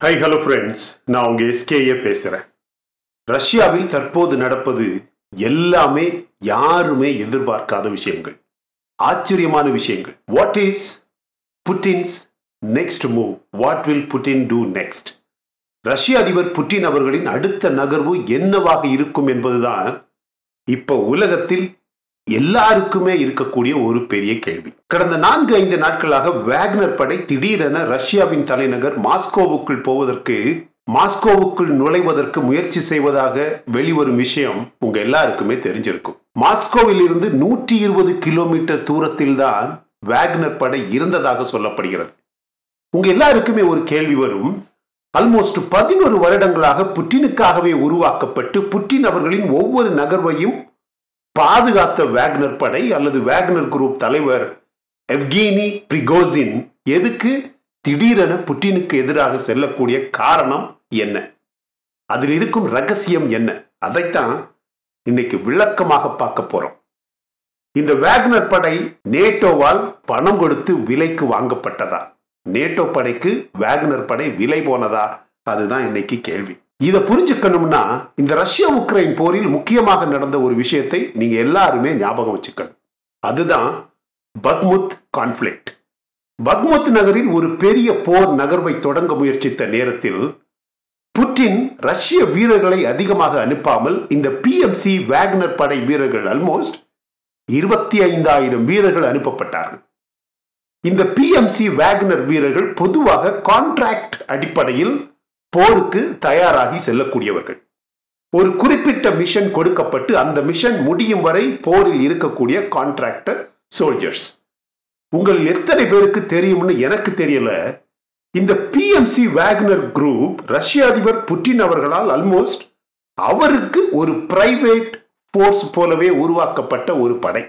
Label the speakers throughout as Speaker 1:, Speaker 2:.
Speaker 1: high hello friends நான் உங்க SKA பேசுகிறேன் ரஷ்யாவில் தற்போது நடப்பது எல்லாமே யாருமே எதிர்பார்க்காத விஷயங்கள் ஆச்சரியமான விஷயங்கள் what is Putin's next move what will Putin do next ரஷ்ய அதிபர் புட்டின் அவர்களின் அடுத்த நகர்வு என்னவாக இருக்கும் என்பதுதான் இப்போ உலகத்தில் எல்லாருக்குமே இருக்கக்கூடிய ஒரு பெரிய கேள்வி கடந்த நான்கு ஐந்து நாட்களாக வேக்னர் படை திடீரென ரஷ்யாவின் தலைநகர் மாஸ்கோவுக்குள் போவதற்கு மாஸ்கோவுக்குள் நுழைவதற்கு முயற்சி செய்வதாக வெளிவரும் விஷயம் உங்க எல்லாருக்குமே தெரிஞ்சிருக்கும் மாஸ்கோவில் இருந்து நூற்றி இருபது கிலோமீட்டர் தூரத்தில் தான் வேக்னர் படை இருந்ததாக சொல்லப்படுகிறது உங்க எல்லாருக்குமே ஒரு கேள்வி வரும் ஆல்மோஸ்ட் பதினோரு வருடங்களாக புட்டினுக்காகவே உருவாக்கப்பட்டு புட்டின் அவர்களின் ஒவ்வொரு நகர்வையும் பாதுகாத்த வேக்னர் படை அல்லது வேக்னர் குரூப் தலைவர் எவ்கீனி பிரிகோசின் எதுக்கு திடீரென புட்டினுக்கு எதிராக செல்லக்கூடிய காரணம் என்ன அதில் இருக்கும் ரகசியம் என்ன அதைத்தான் இன்னைக்கு விளக்கமாக பார்க்க போறோம் இந்த வேக்னர் படை நேட்டோவால் பணம் கொடுத்து விலைக்கு வாங்கப்பட்டதா நேட்டோ படைக்கு வேக்னர் படை விலை போனதா அதுதான் இன்னைக்கு கேள்வி இதை புரிஞ்சுக்கணும்னா இந்த ரஷ்யா உக்ரைன் போரில் முக்கியமாக நடந்த ஒரு விஷயத்தை நீங்க எல்லாருமே ஞாபகம் வச்சுக்கணும் அதுதான் பக்முத் கான்ஃபிளிக்ட் பக்முத் நகரில் ஒரு பெரிய போர் நகர்வை தொடங்க முயற்சித்த நேரத்தில் புட்டின் ரஷ்ய வீரர்களை அதிகமாக அனுப்பாமல் இந்த பிஎம்சி வேக்னர் படை வீரர்கள் ஆல்மோஸ்ட் இருபத்தி ஐந்தாயிரம் வீரர்கள் அனுப்பப்பட்டார்கள் இந்த பிஎம்சி வேக்னர் வீரர்கள் பொதுவாக கான்ட்ராக்ட் அடிப்படையில் போருக்கு தயாராகி செல்லக்கூடியவர்கள் ஒரு குறிப்பிட்ட மிஷன் கொடுக்கப்பட்டு அந்த மிஷன் முடியும் வரை போரில் இருக்கக்கூடிய கான்ட்ராக்டர் சோல்ஜர்ஸ் உங்கள் எத்தனை பேருக்கு தெரியும்னு எனக்கு தெரியல இந்த பிஎம்சி வேக்னர் குரூப் ரஷ்ய அதிபர் புட்டின் அவர்களால் ஆல்மோஸ்ட் அவருக்கு ஒரு பிரைவேட் போர்ஸ் போலவே உருவாக்கப்பட்ட ஒரு படை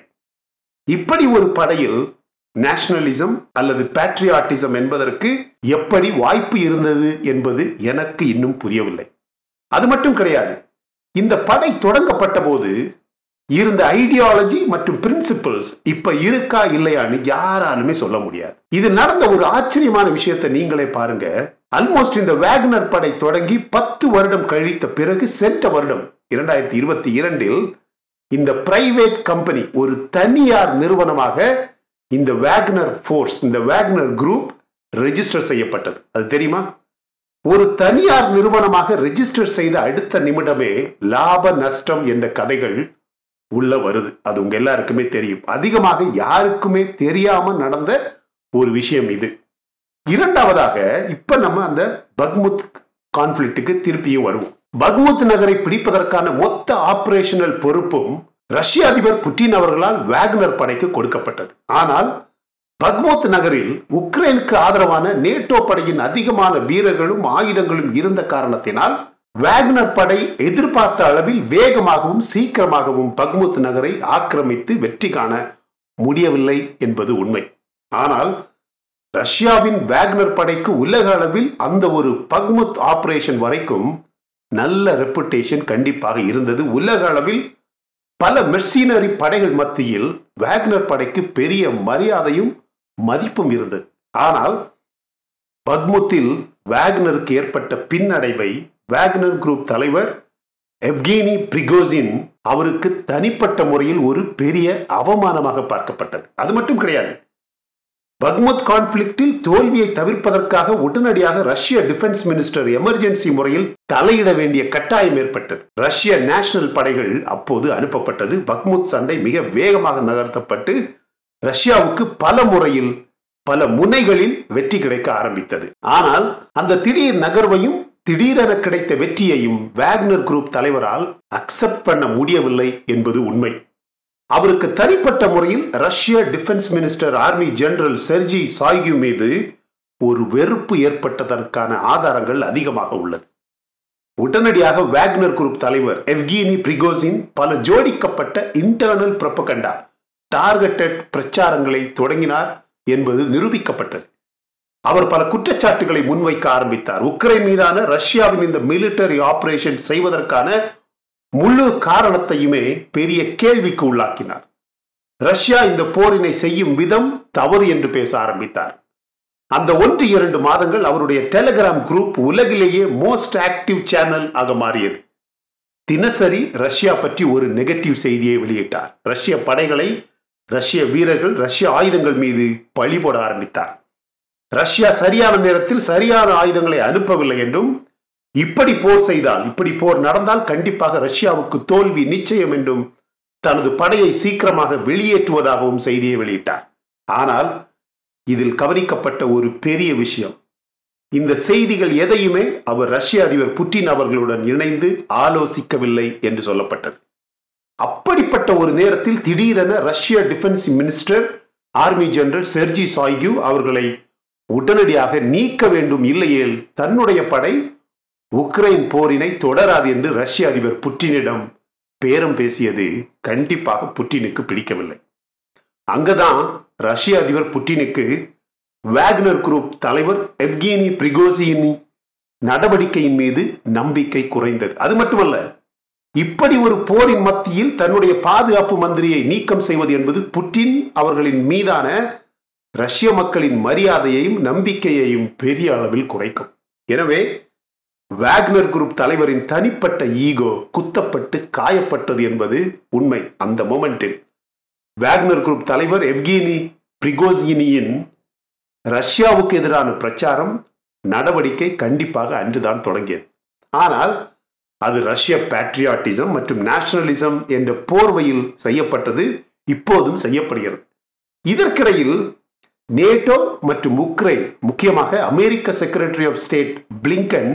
Speaker 1: இப்படி ஒரு படையில் நேஷனலிசம் அல்லது பேட்ரியாட்டிசம் என்பதற்கு எப்படி வாய்ப்பு இருந்தது என்பது எனக்கு இன்னும் புரியவில்லை அது மட்டும் கிடையாது இந்த படை தொடங்கப்பட்ட போது இருந்த ஐடியாலஜி மற்றும் பிரின்சிபிள்ஸ் இப்ப இருக்கா இல்லையான்னு யாராலுமே சொல்ல முடியாது இது நடந்த ஒரு ஆச்சரியமான விஷயத்தை நீங்களே பாருங்க ஆல்மோஸ்ட் இந்த வேக்னர் படை தொடங்கி பத்து வருடம் கழித்த பிறகு சென்ற வருடம் இரண்டாயிரத்தி இருபத்தி இரண்டில் இந்த பிரைவேட் கம்பெனி ஒரு தனியார் நிறுவனமாக இந்த வேக்னர் ஃபோர்ஸ் இந்த வேக்னர் குரூப் ரெஜிஸ்டர் செய்யப்பட்டது அது தெரியுமா ஒரு தனியார் நிறுவனமாக ரெஜிஸ்டர் செய்த அடுத்த நிமிடமே லாப நஷ்டம் என்ற கதைகள் உள்ள வருது அது உங்க எல்லாருக்குமே தெரியும் அதிகமாக யாருக்குமே தெரியாம நடந்த ஒரு விஷயம் இது இரண்டாவதாக இப்ப நம்ம அந்த பக்முத் கான்ஃபிளிக்டுக்கு திருப்பியும் வருவோம் பக்முத் நகரை பிடிப்பதற்கான மொத்த ஆபரேஷனல் பொறுப்பும் ரஷ்ய அதிபர் புட்டின் அவர்களால் வேக்னர் படைக்கு கொடுக்கப்பட்டது ஆனால் பக்மோத் நகரில் உக்ரைனுக்கு ஆதரவான நேட்டோ படையின் அதிகமான வீரர்களும் ஆயுதங்களும் இருந்த காரணத்தினால் வேக்னர் படை எதிர்பார்த்த அளவில் வேகமாகவும் சீக்கிரமாகவும் பக்முத் நகரை ஆக்கிரமித்து வெற்றி காண முடியவில்லை என்பது உண்மை ஆனால் ரஷ்யாவின் வேக்னர் படைக்கு உலக அளவில் அந்த ஒரு பக்முத் ஆபரேஷன் வரைக்கும் நல்ல ரெப்புடேஷன் கண்டிப்பாக இருந்தது உலக அளவில் பல மெர்சினரி படைகள் மத்தியில் வேக்னர் படைக்கு பெரிய மரியாதையும் மதிப்பும் இருந்தது ஆனால் பத்முத்தில் வேக்னருக்கு ஏற்பட்ட பின்னடைவை வேக்னர் குரூப் தலைவர் எவ்கேனி பிரிகோசின் அவருக்கு தனிப்பட்ட முறையில் ஒரு பெரிய அவமானமாக பார்க்கப்பட்டது அது மட்டும் கிடையாது பக்முத் கான்ஃபிளிக்டில் தோல்வியை தவிர்ப்பதற்காக உடனடியாக ரஷ்ய டிஃபென்ஸ் மினிஸ்டர் எமர்ஜென்சி முறையில் தலையிட வேண்டிய கட்டாயம் ஏற்பட்டது ரஷ்ய நேஷனல் படைகள் அப்போது அனுப்பப்பட்டது பக்முத் சண்டை மிக வேகமாக நகர்த்தப்பட்டு ரஷ்யாவுக்கு பல முறையில் பல முனைகளில் வெற்றி கிடைக்க ஆரம்பித்தது ஆனால் அந்த திடீர் நகர்வையும் திடீரென கிடைத்த வெற்றியையும் வேக்னர் குரூப் தலைவரால் அக்செப்ட் பண்ண முடியவில்லை என்பது உண்மை அவருக்கு தனிப்பட்ட முறையில் ரஷ்ய defence minister army general Sergei Shoigu மீது ஒரு வெறுப்பு ஏற்பட்டதற்கான ஆதாரங்கள் அதிகமாக உள்ளது உடனடியாக வேக்னர் குரூப் தலைவர் எவ்கீனி பிரிகோசின் பல ஜோடிக்கப்பட்ட இன்டர்னல் ப்ரொபகண்டா டார்கெட்டட் பிரச்சாரங்களை தொடங்கினார் என்பது நிரூபிக்கப்பட்டது அவர் பல குற்றச்சாட்டுகளை முன்வைக்க ஆரம்பித்தார் உக்ரைன் மீதான ரஷ்யாவின் இந்த மிலிட்டரி ஆபரேஷன் செய்வதற்கான முழு காரணத்தையுமே பெரிய கேள்விக்கு உள்ளாக்கினார் ரஷ்யா இந்த போரினை செய்யும் விதம் தவறு என்று பேச ஆரம்பித்தார் அந்த ஒன்று இரண்டு மாதங்கள் அவருடைய டெலிகிராம் குரூப் உலகிலேயே மோஸ்ட் ஆக்டிவ் சேனல் ஆக மாறியது தினசரி ரஷ்யா பற்றி ஒரு நெகட்டிவ் செய்தியை வெளியிட்டார் ரஷ்ய படைகளை ரஷ்ய வீரர்கள் ரஷ்ய ஆயுதங்கள் மீது பழி போட ஆரம்பித்தார் ரஷ்யா சரியான நேரத்தில் சரியான ஆயுதங்களை அனுப்பவில்லை என்றும் இப்படி போர் செய்தால் இப்படி போர் நடந்தால் கண்டிப்பாக ரஷ்யாவுக்கு தோல்வி நிச்சயம் என்றும் தனது படையை சீக்கிரமாக வெளியேற்றுவதாகவும் செய்தியை வெளியிட்டார் ஆனால் இதில் கவனிக்கப்பட்ட ஒரு பெரிய விஷயம் இந்த செய்திகள் எதையுமே அவர் ரஷ்ய அதிபர் புட்டின் அவர்களுடன் இணைந்து ஆலோசிக்கவில்லை என்று சொல்லப்பட்டது அப்படிப்பட்ட ஒரு நேரத்தில் திடீரென ரஷ்ய defence minister army general Sergei Shoigu அவர்களை உடனடியாக நீக்க வேண்டும் இல்லையேல் தன்னுடைய படை உக்ரைன் போரினை தொடராது என்று ரஷ்ய அதிபர் புட்டினிடம் பேரம் பேசியது கண்டிப்பாக புட்டினுக்கு பிடிக்கவில்லை அங்கதான் ரஷ்ய அதிபர் புட்டினுக்கு வேக்னர் குரூப் தலைவர் எவ்கேனி பிரிகோசினி நடவடிக்கையின் மீது நம்பிக்கை குறைந்தது அது மட்டுமல்ல இப்படி ஒரு போரின் மத்தியில் தன்னுடைய பாதுகாப்பு மந்திரியை நீக்கம் செய்வது என்பது புட்டின் அவர்களின் மீதான ரஷ்ய மக்களின் மரியாதையையும் நம்பிக்கையையும் பெரிய அளவில் குறைக்கும் எனவே வேக்னர் குரூப் தலைவரின் தனிப்பட்ட ஈகோ குத்தப்பட்டு காயப்பட்டது என்பது உண்மை அந்த மொமெண்டில் வேக்னர் குரூப் தலைவர் எவ்கினி பிரிகோசினியின் ரஷ்யாவுக்கு எதிரான பிரச்சாரம் நடவடிக்கை கண்டிப்பாக அன்றுதான் தொடங்கியது ஆனால் அது ரஷ்ய பேட்ரியாட்டிசம் மற்றும் நேஷனலிசம் என்ற போர்வையில் செய்யப்பட்டது இப்போதும் செய்யப்படுகிறது இதற்கிடையில் நேட்டோ மற்றும் உக்ரைன் முக்கியமாக அமெரிக்க secretary of state Blinken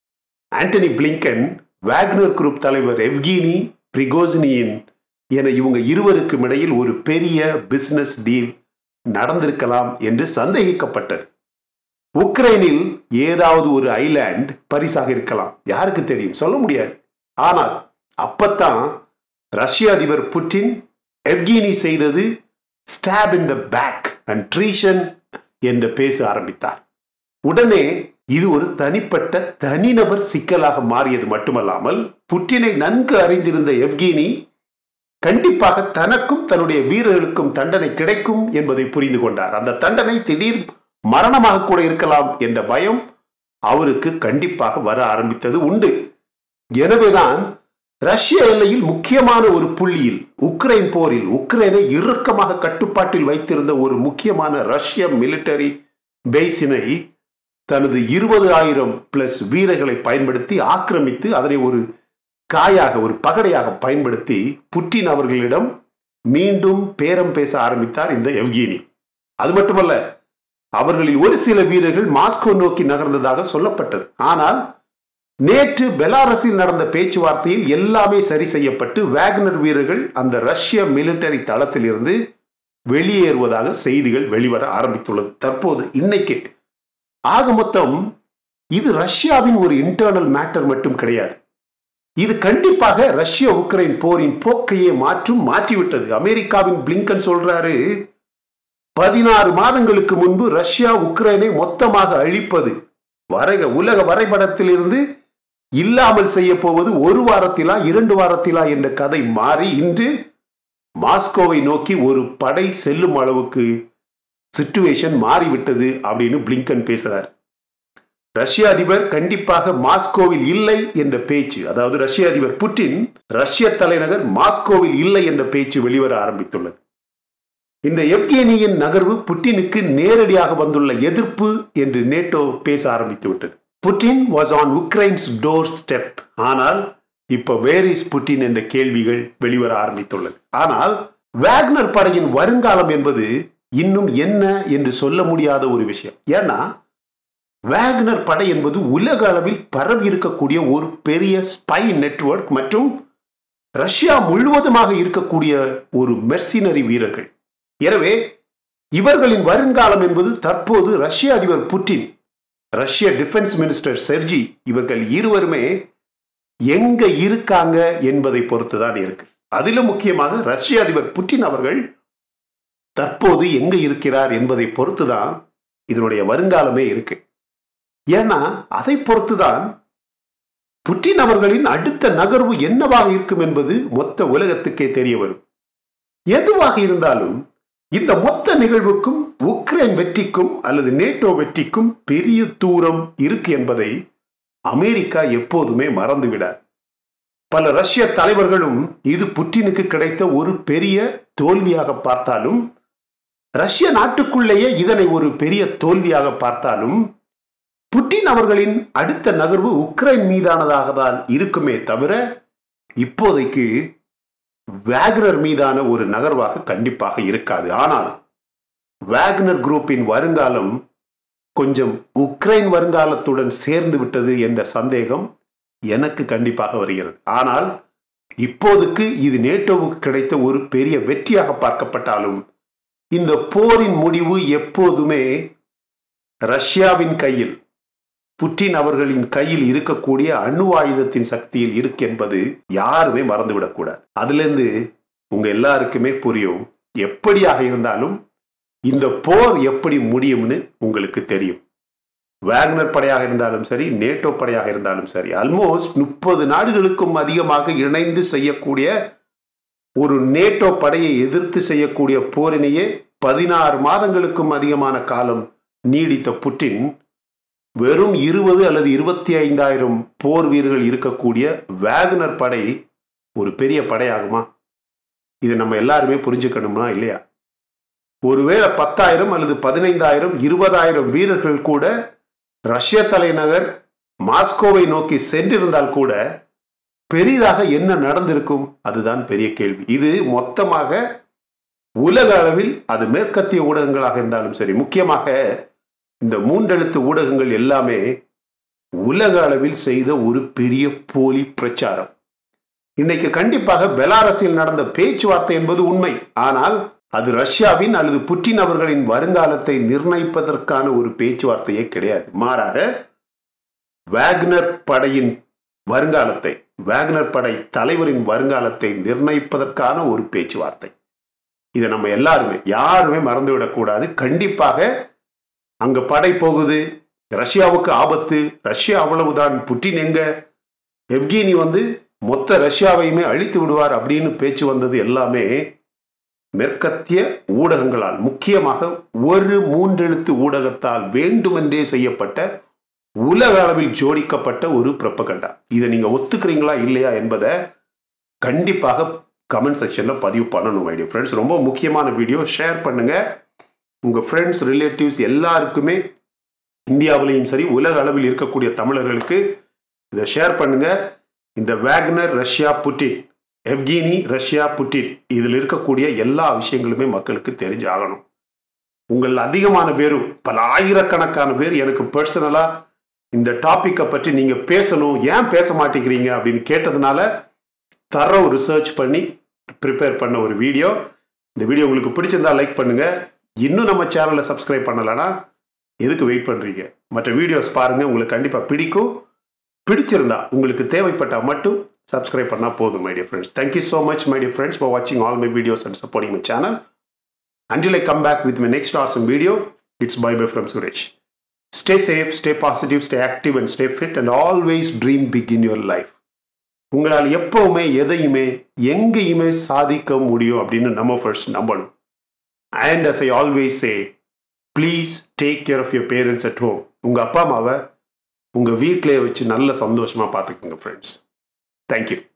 Speaker 1: Antony Blinken Wagner group தலைவர் எவ்கினி பிரிகோசினியின் என இவங்க இருவருக்கும் இடையில் ஒரு பெரிய பிசினஸ் டீல் நடந்திருக்கலாம் என்று சந்தேகிக்கப்பட்டது உக்ரைனில் ஏதாவது ஒரு ஐலாண்ட் பரிசாக இருக்கலாம் யாருக்கு தெரியும் சொல்ல முடியாது ஆனால் அப்பத்தான் ரஷ்ய அதிபர் புட்டின் எவ்கினி செய்தது stab in the back and treason என்று பேச ஆரம்பித்தார் உடனே இது ஒரு தனிப்பட்ட தனிநபர் சிக்கலாக மாறியது மட்டுமல்லாமல் புட்டினை நன்கு அறிந்திருந்த எவ்கினி கண்டிப்பாக தனக்கும் தன்னுடைய வீரர்களுக்கும் தண்டனை கிடைக்கும் என்பதை புரிந்து கொண்டார் அந்த தண்டனை திடீர் மரணமாக கூட இருக்கலாம் என்ற பயம் அவருக்கு கண்டிப்பாக வர ஆரம்பித்தது உண்டு எனவேதான் ரஷ்ய எல்லையில் முக்கியமான ஒரு புள்ளியில் உக்ரைன் போரில் உக்ரைனை இறுக்கமாக கட்டுப்பாட்டில் வைத்திருந்த ஒரு முக்கியமான ரஷ்ய மிலிட்டரி பேசினை தனது இருபது ஆயிரம் பிளஸ் வீரர்களை பயன்படுத்தி ஆக்கிரமித்து அதனை ஒரு காயாக ஒரு பகடையாக பயன்படுத்தி புட்டின் அவர்களிடம் மீண்டும் பேரம் பேச ஆரம்பித்தார் இந்த எவ்கினி அது மட்டுமல்ல அவர்களில் ஒரு சில வீரர்கள் மாஸ்கோ நோக்கி நகர்ந்ததாக சொல்லப்பட்டது ஆனால் நேற்று பெலாரஸில் நடந்த பேச்சுவார்த்தையில் எல்லாமே சரி செய்யப்பட்டு வேக்னர் வீரர்கள் அந்த ரஷ்ய மிலிட்டரி தளத்தில் இருந்து வெளியேறுவதாக செய்திகள் வெளிவர ஆரம்பித்துள்ளது தற்போது இன்னைக்கு ஆக மொத்தம் இது ரஷ்யாவின் ஒரு இன்டர்னல் மேட்டர் மட்டும் கிடையாது இது கண்டிப்பாக ரஷ்ய உக்ரைன் போரின் போக்கையே மாற்றும் மாற்றிவிட்டது அமெரிக்காவின் பிளிங்கன் சொல்றாரு பதினாறு மாதங்களுக்கு முன்பு ரஷ்யா உக்ரைனை மொத்தமாக அழிப்பது வரைக உலக வரைபடத்தில் இருந்து இல்லாமல் செய்ய போவது ஒரு வாரத்திலா இரண்டு வாரத்திலா என்ற கதை மாறி இன்று மாஸ்கோவை நோக்கி ஒரு படை செல்லும் அளவுக்கு சிச்சுவேஷன் மாறிவிட்டது அப்படின்னு பிளிங்கன் பேசுறார் ரஷ்ய அதிபர் கண்டிப்பாக மாஸ்கோவில் இல்லை என்ற பேச்சு அதாவது ரஷ்ய அதிபர் புட்டின் ரஷ்ய தலைநகர் மாஸ்கோவில் இல்லை என்ற பேச்சு வெளிவர ஆரம்பித்துள்ளது இந்த எவ்கேனியின் நகர்வு புட்டினுக்கு நேரடியாக வந்துள்ள எதிர்ப்பு என்று நேட்டோ பேச ஆரம்பித்து விட்டது Putin was on Ukraine's doorstep ஆனால் இப்ப வேர் இஸ் புட்டின் என்ற கேள்விகள் வெளிவர ஆரம்பித்துள்ளது ஆனால் வேக்னர் படையின் வருங்காலம் என்பது இன்னும் என்ன என்று சொல்ல முடியாத ஒரு விஷயம் ஏன்னா வேக்னர் படை என்பது உலக அளவில் பரவி இருக்கக்கூடிய ஒரு பெரிய ஸ்பை நெட்வொர்க் மற்றும் ரஷ்யா முழுவதுமாக இருக்கக்கூடிய ஒரு மெர்சினரி வீரர்கள் எனவே இவர்களின் வருங்காலம் என்பது தற்போது ரஷ்ய அதிபர் புட்டின் ரஷ்ய டிஃபென்ஸ் மினிஸ்டர் செர்ஜி இவர்கள் இருவருமே எங்க இருக்காங்க என்பதை பொறுத்துதான் இருக்கு அதிலும் முக்கியமாக ரஷ்ய அதிபர் புட்டின் அவர்கள் தற்போது எங்க இருக்கிறார் என்பதை பொறுத்துதான் இதனுடைய வருங்காலமே இருக்கு ஏன்னா அதை பொறுத்துதான் புட்டின் அவர்களின் அடுத்த நகர்வு என்னவாக இருக்கும் என்பது மொத்த உலகத்துக்கே தெரிய வரும் எதுவாக இருந்தாலும் இந்த மொத்த நிகழ்வுக்கும் உக்ரைன் வெற்றிக்கும் அல்லது நேட்டோ வெற்றிக்கும் பெரிய தூரம் இருக்கு என்பதை அமெரிக்கா எப்போதுமே மறந்துவிடார் பல ரஷ்ய தலைவர்களும் இது புட்டினுக்கு கிடைத்த ஒரு பெரிய தோல்வியாக பார்த்தாலும் ரஷ்ய நாட்டுக்குள்ளேயே இதனை ஒரு பெரிய தோல்வியாக பார்த்தாலும் புட்டின் அவர்களின் அடுத்த நகர்வு உக்ரைன் மீதானதாக தான் இருக்குமே தவிர இப்போதைக்கு வேக்னர் மீதான ஒரு நகர்வாக கண்டிப்பாக இருக்காது ஆனால் வேக்னர் குரூப்பின் வருங்காலம் கொஞ்சம் உக்ரைன் வருங்காலத்துடன் சேர்ந்து விட்டது என்ற சந்தேகம் எனக்கு கண்டிப்பாக வருகிறது ஆனால் இப்போதுக்கு இது நேட்டோவுக்கு கிடைத்த ஒரு பெரிய வெற்றியாக பார்க்கப்பட்டாலும் இந்த போரின் முடிவு எப்போதுமே ரஷ்யாவின் கையில் புட்டின் அவர்களின் கையில் இருக்கக்கூடிய அணு ஆயுதத்தின் சக்தியில் இருக்கு என்பது யாருமே மறந்துவிடக்கூடாது அதுலேருந்து உங்க எல்லாருக்குமே புரியும் எப்படியாக இருந்தாலும் இந்த போர் எப்படி முடியும்னு உங்களுக்கு தெரியும் வேக்னர் படையாக இருந்தாலும் சரி நேட்டோ படையாக இருந்தாலும் சரி ஆல்மோஸ்ட் முப்பது நாடுகளுக்கும் அதிகமாக இணைந்து செய்யக்கூடிய ஒரு நேட்டோ படையை எதிர்த்து செய்யக்கூடிய போரினையே பதினாறு மாதங்களுக்கும் அதிகமான காலம் நீடித்த புட்டின் வெறும் இருபது அல்லது இருபத்தி ஐந்தாயிரம் போர் வீரர்கள் இருக்கக்கூடிய வேகனர் படை ஒரு பெரிய படையாகுமா இதை நம்ம எல்லாருமே புரிஞ்சுக்கணுமா இல்லையா ஒருவேளை பத்தாயிரம் அல்லது பதினைந்தாயிரம் இருபதாயிரம் வீரர்கள் கூட ரஷ்ய தலைநகர் மாஸ்கோவை நோக்கி சென்றிருந்தால் கூட பெரிதாக என்ன நடந்திருக்கும் அதுதான் பெரிய கேள்வி இது மொத்தமாக உலக அளவில் அது மேற்கத்திய ஊடகங்களாக இருந்தாலும் சரி முக்கியமாக இந்த மூன்றெழுத்து ஊடகங்கள் எல்லாமே உலக அளவில் செய்த ஒரு பெரிய போலி பிரச்சாரம் இன்னைக்கு கண்டிப்பாக பெலாரஸில் நடந்த பேச்சுவார்த்தை என்பது உண்மை ஆனால் அது ரஷ்யாவின் அல்லது புட்டின் அவர்களின் வருங்காலத்தை நிர்ணயிப்பதற்கான ஒரு பேச்சுவார்த்தையே கிடையாது மாறாக வேக்னர் படையின் வருங்காலத்தை வேக்னர் படை தலைவரின் வருங்காலத்தை நிர்ணயிப்பதற்கான ஒரு பேச்சுவார்த்தை இதை நம்ம எல்லாருமே யாருமே மறந்துவிடக்கூடாது கண்டிப்பாக அங்க படை போகுது ரஷ்யாவுக்கு ஆபத்து ரஷ்யா அவ்வளவுதான் புட்டின் எங்க எவ்கினி வந்து மொத்த ரஷ்யாவையுமே அழித்து விடுவார் அப்படின்னு பேச்சு வந்தது எல்லாமே மேற்கத்திய ஊடகங்களால் முக்கியமாக ஒரு மூன்றெழுத்து ஊடகத்தால் வேண்டுமென்றே செய்யப்பட்ட உலக அளவில் ஜோடிக்கப்பட்ட ஒரு பிரப்பகண்டா இதை நீங்க ஒத்துக்கிறீங்களா இல்லையா என்பதை கண்டிப்பாக கமெண்ட் செக்ஷன்ல பதிவு பண்ணணும் ஐடியா ஃப்ரெண்ட்ஸ் ரொம்ப முக்கியமான வீடியோ ஷேர் பண்ணுங்க உங்க ஃப்ரெண்ட்ஸ் ரிலேட்டிவ்ஸ் எல்லாருக்குமே இந்தியாவிலையும் சரி உலக அளவில் இருக்கக்கூடிய தமிழர்களுக்கு இதை ஷேர் பண்ணுங்க இந்த Wagner Russia Putin Yevgeny Russia Putin இதில் இருக்கக்கூடிய எல்லா விஷயங்களுமே மக்களுக்கு தெரிஞ்சு ஆகணும் உங்கள் அதிகமான பேரும் பல ஆயிரக்கணக்கான பேர் எனக்கு பர்சனலா இந்த டாப்பிக்கை பற்றி நீங்க பேசணும் ஏன் பேச மாட்டேங்கிறீங்க அப்படின்னு கேட்டதுனால தர ரிசர்ச் பண்ணி ப்ரிப்பேர் பண்ண ஒரு வீடியோ இந்த வீடியோ உங்களுக்கு பிடிச்சிருந்தா லைக் பண்ணுங்க இன்னும் நம்ம சேனலை சப்ஸ்கிரைப் பண்ணலைன்னா எதுக்கு வெயிட் பண்ணுறீங்க மற்ற வீடியோஸ் பாருங்கள் உங்களுக்கு கண்டிப்பாக பிடிக்கும் பிடிச்சிருந்தா உங்களுக்கு தேவைப்பட்டால் மட்டும் சப்ஸ்கிரைப் பண்ணால் போதும் my dear friends thank you so much my dear friends for வாட்சிங் all my videos and supporting my channel until I come back with my next awesome video it's bye bye from Suresh stay safe stay positive stay active and stay fit and always dream big in your life உங்களால் எப்பவுமே எதையுமே எங்கேயுமே சாதிக்க முடியும் அப்படின்னு நம்ம first நம்பணும் and as I always say please take care of your parents at home உங்கள் அப்பா அம்மாவை உங்கள் வீட்டிலே வச்சு நல்ல சந்தோஷமாக பார்த்துக்குங்க ஃப்ரெண்ட்ஸ் தேங்க்யூ